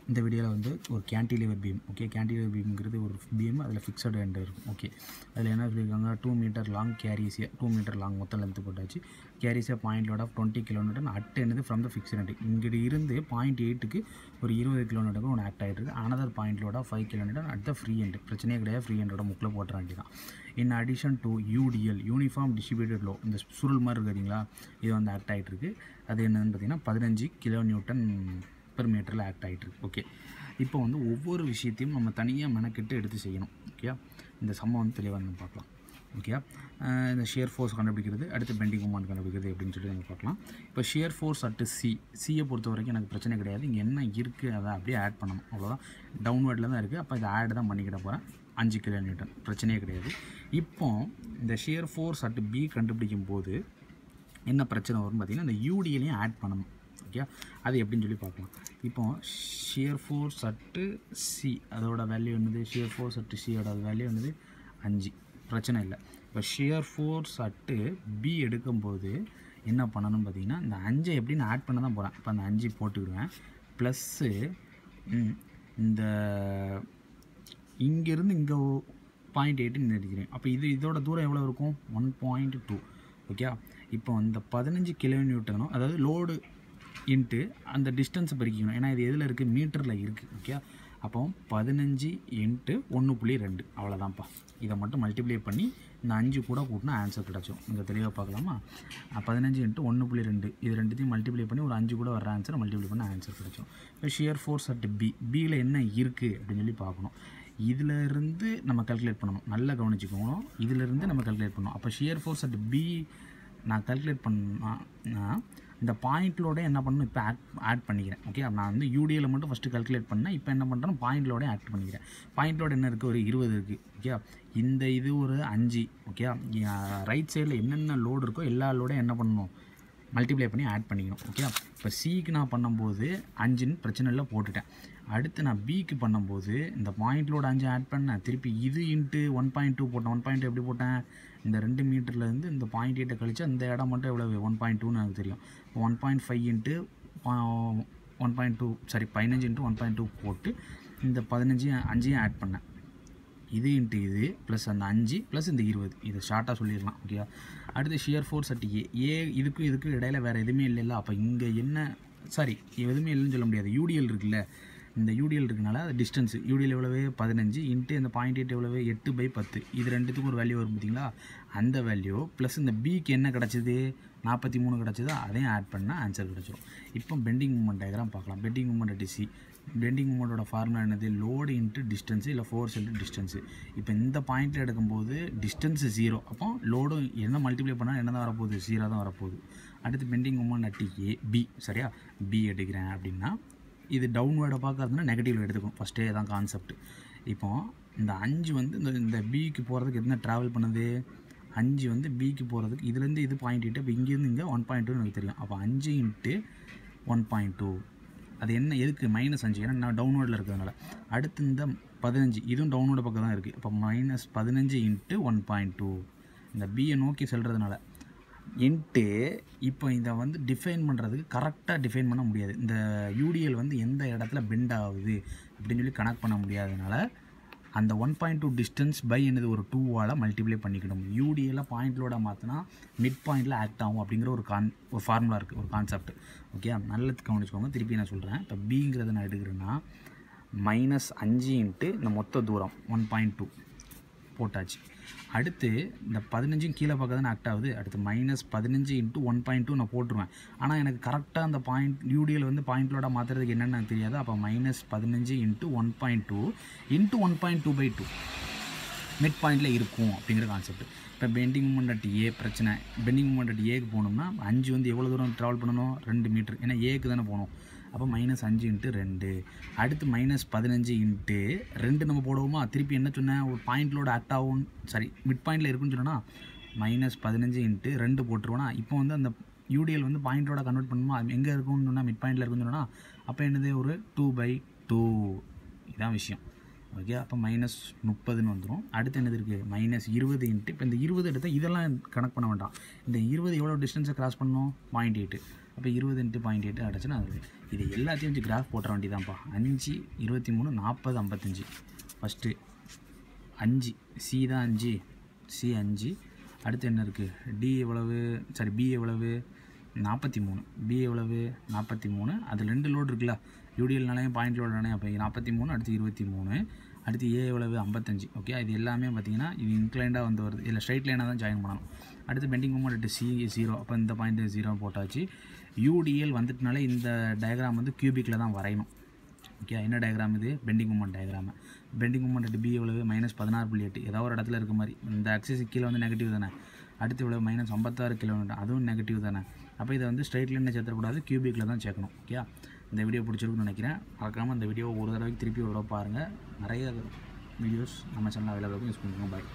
இந்த வீடியோவில் வந்து ஒரு கேன்டிலிவர் பீம் ஓகே கேன்டிலிவர் பீம்ங்கிறது ஒரு பீம் அதில் ஃபிக்ஸட் எண்ட் இருக்கும் ஓகே அதில் என்ன சொல்லியிருக்காங்க டூ மீட்டர் லாங் கேரிஸியாக டூ மீட்டர் லாங் மொத்தம் லென்த்து போட்டாச்சு கேரிஸியாக point load of twenty kilometre at என்னது ஃப்ரம் த ஃபிக்ஸட் எண்ட் இங்கிட்டு இருந்து பாயிண்ட் எயிட்டுக்கு ஒரு இருபது கிலோமீட்டருக்கு ஒன்று ஆக்ட் ஆகிட்டு இருக்கு another point load of five kilometre at the free end பிரச்சனையே கிடையாது ஃப்ரீ எண்டோட முக்கில் போட்டுற வேண்டியதான் in addition to UDL uniform distributed load இந்த சுருள் மாதிரி இருக்குதுங்களா இது வந்து ஆக்ட் ஆகிட்டு இருக்கு அது என்னதுன்னு பார்த்தீங்கன்னா பதினஞ்சு கிலோ நியூட்டன் பெர் மீட்டரில் ஆக்ட் ஆகிட்டு இருக்கு ஓகே இப்போ வந்து ஒவ்வொரு விஷயத்தையும் நம்ம தனியாக மெனக்கெட்டு எடுத்து செய்யணும் ஓகே இந்த சம்ம வந்து தெளிவாக நம்ம பார்க்கலாம் ஓகே இந்த ஷியர் ஃபோர்ஸ் கண்டுபிடிக்கிறது அடுத்து பெண்டிங் மூமெண்ட் கண்டுபிடிக்கிறது அப்படின்னு சொல்லி நம்ம பார்க்கலாம் இப்போ ஷியர் ஃபோர்ஸ் அட்டு சி சியை பொறுத்த வரைக்கும் எனக்கு பிரச்சனை கிடையாது இங்கே என்ன இருக்குது அதை அப்படியே ஆட் பண்ணணும் அவ்வளோதான் டவுன்வேர்டில் தான் இருக்குது அப்போ இதை ஆட் தான் பண்ணிக்கிட போகிறேன் அஞ்சு கிலோ நியூட்டன் பிரச்சனையே கிடையாது இப்போ இந்த ஷியர் ஃபோர்ஸ் அட்டு பி கண்டுபிடிக்கும் போது என்ன பிரச்சனை வரும்னு பார்த்தீங்கன்னா இந்த யூடியிலையும் ஆட் பண்ணணும் ஓகே அது எப்படின்னு சொல்லி பார்க்கலாம் இப்போ ஷியர் ஃபோர்ஸ் அட்டு சி அதோட வேல்யூ என்னது ஷியர் ஃபோர்ஸ் அட்டு சியோட வேல்யூ என்னது அஞ்சு பிரச்சனை இல்லை இப்போ ஷியர் ஃபோர்ஸ் அட்டு பி எடுக்கும்போது என்ன பண்ணணும்னு பார்த்தீங்கன்னா இந்த அஞ்சை எப்படி நான் ஆட் பண்ண தான் போகிறேன் இப்போ அந்த அஞ்சு போட்டுக்கிடுவேன் ப்ளஸ்ஸு இந்த இங்கேருந்து இங்கே பாயிண்ட் எயிட்டுன்னு எடுக்கிறேன் அப்போ இது இதோட தூரம் எவ்வளோ இருக்கும் ஒன் பாயிண்ட் டூ ஓகே இப்போ இந்த பதினஞ்சு கிலோ நியூட்டனும் அதாவது லோடு இன்ட்டு அந்த டிஸ்டன்ஸை பிரிக்கணும் ஏன்னா இது எதில் இருக்குது மீட்டரில் இருக்குது ஓகே அப்போ பதினஞ்சு இன்ட்டு ஒன்று புள்ளி ரெண்டு அவ்வளோதான்ப்பா இதை மட்டும் மல்டிப்ளை பண்ணி இந்த அஞ்சு கூட கூட்டினா ஆன்சர் கிடச்சிடும் இங்கே தெளிவாக பார்க்கலாமா பதினஞ்சு இன்ட்டு ஒன்று புள்ளி ரெண்டு இது ரெண்டுத்தையும் மல்டிப்ளை பண்ணி ஒரு அஞ்சு கூட வர ஆன்சர் மல்டிப்ளை பண்ண ஆன்சர் கிடச்சிடும் இப்போ ஷியர் ஃபோர்ஸ் அட் பி பியில் என்ன இருக்குது அப்படின்னு சொல்லி பார்க்கணும் இதில் இருந்து நம்ம கல்குலேட் பண்ணணும் நல்லா கவனிச்சுக்கணும் இதிலிருந்து நம்ம கல்குலேட் பண்ணணும் அப்போ ஷியர் ஃபோர்ஸ் அட் பி நான் கல்குலேட் பண்ணா இந்த பாயிண்ட்லோட என்ன பண்ணணும் இப்போ ஆட் ஆட் பண்ணிக்கிறேன் ஓகே நான் வந்து யூடியில் மட்டும் ஃபஸ்ட்டு கல்குலேட் பண்ணேன் இப்போ என்ன பண்ணுறேன் பாயிண்ட்லோட ஆட் பண்ணிக்கிறேன் பாயிண்ட்லோட என்ன இருக்குது ஒரு இருபது இருக்குது ஓகே இந்த இது ஒரு அஞ்சு ஓகே ரைட் சைடில் என்னென்ன லோடு இருக்கோ எல்லா லோடையும் என்ன பண்ணணும் மல்டிப்ளை பண்ணி ஆட் பண்ணிக்கணும் ஓகே இப்போ சிக்கு நான் பண்ணும்போது அஞ்சுன்னு பிரச்சனை இல்லை போட்டுட்டேன் அடுத்து நான் பிக்கு பண்ணும்போது இந்த பாயிண்ட்லோட அஞ்சு ஆட் பண்ணேன் திருப்பி இது இன்ட்டு ஒன் பாயிண்ட் டூ போட்டேன் ஒன் பாயிண்ட் எப்படி போட்டேன் இந்த ரெண்டு மீட்டர்லேருந்து இந்த பாயிண்ட் எயிட்டை கழிச்சு அந்த இடம் மட்டும் எவ்வளோ ஒன் பாயிண்ட் டூன்னு எனக்கு தெரியும் one point five into one point two sorry பதினஞ்சு இன்ட்டு ஒன் பாயிண்ட் டூ போட்டு இந்த பதினஞ்சு அஞ்சையும் ஆட் பண்ணேன் இது இன்ட்டு இது ப்ளஸ் அந்த அஞ்சு ப்ளஸ் இந்த இருபது இதை ஷார்ட்டாக சொல்லிடலாம் ஓகே அடுத்து shear force at A A இதுக்கும் இதுக்கும் இடையில வேறு எதுவுமே இல்லைல்ல அப்போ இங்கே என்ன சாரி எதுவுமே இல்லைன்னு சொல்ல முடியாது யூடிஎல் இருக்குல்ல இந்த யூடிஎல் இருக்கனால அது டிஸ்டன்ஸ் யூடிஎல் எவ்வளவு பதினஞ்சு இன்ட்டு இந்த பாயிண்ட் எயிட் எவ்வளவு எட்டு பை பத்து இது ரெண்டுத்துக்கும் ஒரு வேல்யூ வரும் பார்த்தீங்களா அந்த வேல்யூ ப்ளஸ் இந்த பிக்கு என்ன கிடச்சிது நாற்பத்தி மூணு கிடச்சிதோ அதையும் ஆட் பண்ணால் ஆன்சர் கிடச்சிரும் இப்போ பெண்டிங் மூமெண்ட் டயக்ராம் பார்க்கலாம் பெண்டிங் மூமெண்ட் டிசி பெண்டிங் மூமெண்ட்டோட ஃபார்முலா என்னது லோடு இன்ட்டு டிஸ்டன்ஸு இல்லை ஃபோர்ஸ் இன்ட்டு டிஸ்டன்ஸு இப்போ இந்த பாயிண்ட்டில் எடுக்கும்போது டிஸ்டன்ஸு ஜீரோ அப்போ லோடு என்ன மல்டிப்ளை பண்ணால் என்ன தான் வரப்போகுது ஜீரோ தான் வரப்போகுது அடுத்து பெண்டிங் மூமெண்ட் அட்டி ஏ பி சரியா பி எடுக்கிறேன் அப்படின்னா இது டவுன்வேர்டை பார்க்கறதுனா நெகட்டிவ் எடுத்துக்கும் ஃபஸ்ட்டே தான் கான்செப்ட் இப்போ இந்த அஞ்சு வந்து இந்த இந்த பிக்கு போகிறதுக்கு என்ன ட்ராவல் பண்ணுது அஞ்சு வந்து பிக்கு போகிறதுக்கு இதுலேருந்து இது பாயிண்ட் எயிட்டு அப்போ இங்கேருந்து இங்கே ஒன் பாயிண்ட் டூ எனக்கு தெரியும் அப்போ அஞ்சு இன்ட்டு ஒன் பாயிண்ட் டூ அது என்ன எதுக்கு மைனஸ் அஞ்சு ஏன்னா நான் டவுன்வோர்டில் இருக்கிறதுனால அடுத்து இந்த பதினஞ்சு இதுவும் டவுன்வோர்டு பக்கம் தான் இருக்குது இப்போ மைனஸ் பதினஞ்சு இன்ட்டு ஒன் பாயிண்ட் டூ இந்த பியை நோக்கி செல்கிறதுனால இன்ட்டு இப்போ இதை வந்து டிஃபைன் பண்ணுறதுக்கு கரெக்டாக டிஃபைன் பண்ண முடியாது இந்த யூடிஎல் வந்து எந்த இடத்துல பெண்ட் ஆகுது அப்படின்னு சொல்லி கனெக்ட் பண்ண முடியாததுனால அந்த one point two distance by என்னது ஒரு டூவால் மல்டிப்ளை பண்ணிக்கணும் யூடிஎல்லாம் பாயிண்ட்லோட மாற்றினா மிட் பாயிண்டில் ஆக்ட் ஆகும் அப்படிங்கிற ஒரு கான் ஒரு ஃபார்முலா இருக்குது ஒரு கான்செப்ட் ஓகே நல்லது கவனிச்சுக்கோங்க திருப்பி நான் சொல்கிறேன் இப்போ பிங்கிறத நான் எடுக்கிறேன்னா மைனஸ் அஞ்சு இன்ட்டு இந்த மொத்த தூரம் ஒன் பாயிண்ட் டூ போட்டாச்சு அடுத்து இந்த பதினஞ்சும் கீழே பார்க்க தானே ஆக்ட் ஆகுது அடுத்து மைனஸ் பதினஞ்சு இன்ட்டு ஒன் பாயிண்ட் டூ நான் போட்டுருவேன் ஆனால் எனக்கு கரெக்டாக அந்த பாயிண்ட் யூடிஎல் வந்து பாயிண்ட்லோட மாற்றுறதுக்கு என்னென்னு எனக்கு தெரியாது அப்போ மைனஸ் பதினஞ்சு into one point two into one point two by two mid பாயிண்டில் இருக்கும் அப்படிங்கிற கான்செப்ட் இப்போ பெண்டிங் மூமெண்ட் அட் ஏ பிரச்சனை பெண்டிங் மூமெண்ட் அட் ஏக்கு போகணும்னா அஞ்சு வந்து எவ்வளோ தூரம் ட்ராவல் பண்ணணும் ரெண்டு மீட்ரு ஏன்னா ஏக்கு தானே போகணும் அப்போ மைனஸ் அஞ்சு இன்ட்டு ரெண்டு அடுத்து மைனஸ் பதினஞ்சு இன்ட்டு ரெண்டு நம்ம போடுவோமா திருப்பி என்ன சொன்னேன் ஒரு பாயிண்ட்லோட ஆக்ட் ஆகும் சாரி மிட் பாயிண்டில் இருக்குன்னு சொன்னோன்னா மைனஸ் பதினஞ்சு இன்ட்டு ரெண்டு போட்டுருவோன்னா இப்போ வந்து அந்த யூடிஎல் வந்து பாயிண்டோட கன்வெர்ட் பண்ணணுமா அது எங்கே இருக்கும்னு சொன்னால் மிட் பாயிண்டில் இருக்குன்னு சொன்னால் அப்போ என்னது ஒரு டூ பை டூ இதான் விஷயம் ஓகே அப்போ மைனஸ் முப்பதுன்னு வந்துடும் அடுத்து என்னது இருக்குது மைனஸ் இருபது இன்ட்டு இப்போ இந்த இருபது எடுத்தால் இதெல்லாம் கணக்கு பண்ண வேண்டாம் இந்த இருபது எவ்வளோ டிஸ்டன்ஸை கிராஸ் பண்ணணும் பாயிண்ட் எயிட்டு அப்போ இருபது இன்ட்டு பாயிண்ட் எட்டு அடைச்சுன்னா அது இது எல்லாத்தையும் வச்சு கிராஃப் போட்டுற வேண்டியதான்ப்பா அஞ்சு இருபத்தி மூணு நாற்பது ஐம்பத்தஞ்சு ஃபஸ்ட்டு அஞ்சு சி தான் அஞ்சு சி அஞ்சு அடுத்து என்ன இருக்குது டி எவ்வளவு சாரி பி எவ்வளவு நாற்பத்தி மூணு பி எவ்வளவு நாற்பத்தி மூணு அது ரெண்டு லோடு இருக்குல்ல யூடிஎல்னாலையும் பாயிண்ட் லோடுனாலே அப்போ நாற்பத்தி மூணு அடுத்து இருபத்தி மூணு அடுத்து ஏ எவ்வளவு ஐம்பத்தஞ்சு ஓகே இது எல்லாமே பார்த்தீங்கன்னா இது இன்க்ளைண்டாக வந்து வருது இல்லை ஸ்ட்ரைட் லைனாக தான் ஜாயின் பண்ணணும் அடுத்து பெண்டிங் மூமெண்ட் சி ஜீரோ அப்போ இந்த பாயிண்ட் ஜீரோ போட்டாச்சு யூடிஎல் வந்துட்டுனாலே இந்த டயக்ராம் வந்து கியூபிக்கில் தான் வரையணும் ஓகே என்ன டயக்ராம் இது bending moment diagram bending moment B எவ்வளவு மைனஸ் பதினாறு புள்ளி எட்டு ஏதோ ஒரு இடத்துல இருக்க மாதிரி இந்த அக்சஸ் கீழே வந்து நெகட்டிவ் தானே அடுத்து இவ்வளோ மைனஸ் ஐம்பத்தாறு கிலோமீட்டர் அதுவும் நெகட்டிவ் தானே அப்போ இதை வந்து ஸ்ட்ரைட் லைனில் சேர்த்துக்கூடாது கியூபிக்கில் தான் சேர்க்கணும் ஓகே இந்த வீடியோ பிடிச்சிருக்குன்னு நினைக்கிறேன் மறக்காமல் இந்த வீடியோ ஒரு தடவைக்கு திருப்பி ஒரு தடவை பாருங்கள் நிறைய வீடியோஸ் நம்ம சேனல் அவைலபிள் யூஸ் பண்ணிக்கோங்க பாய்